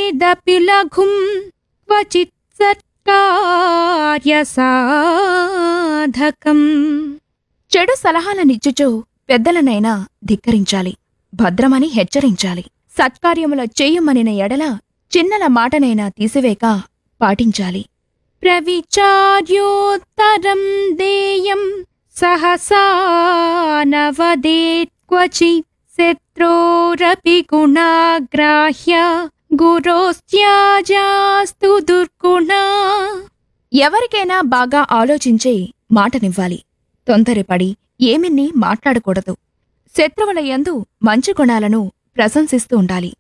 భవేదపి లఘుం క్వచిత్ సత్కార్య సాధకం చెడు సలహాలనిచ్చుచు పెద్దలనైనా ధిక్కరించాలి భద్రమని హెచ్చరించాలి సత్కార్యముల చేయమనిన ఎడల చిన్నల మాటనైనా తీసివేక పాటించాలి ప్రవిచార్యోత్తరం దేయం సహసా నవదేత్ క్వచిత్ శత్రోరపి గుణాగ్రాహ్య గురోస్త్యాజాస్తు దుర్గుణా ఎవరికైనా బాగా ఆలోచించి మాటనివ్వాలి తొందరపడి ఏమిన్ని మాట్లాడకూడదు శత్రువుల యందు మంచి గుణాలను ప్రశంసిస్తూ ఉండాలి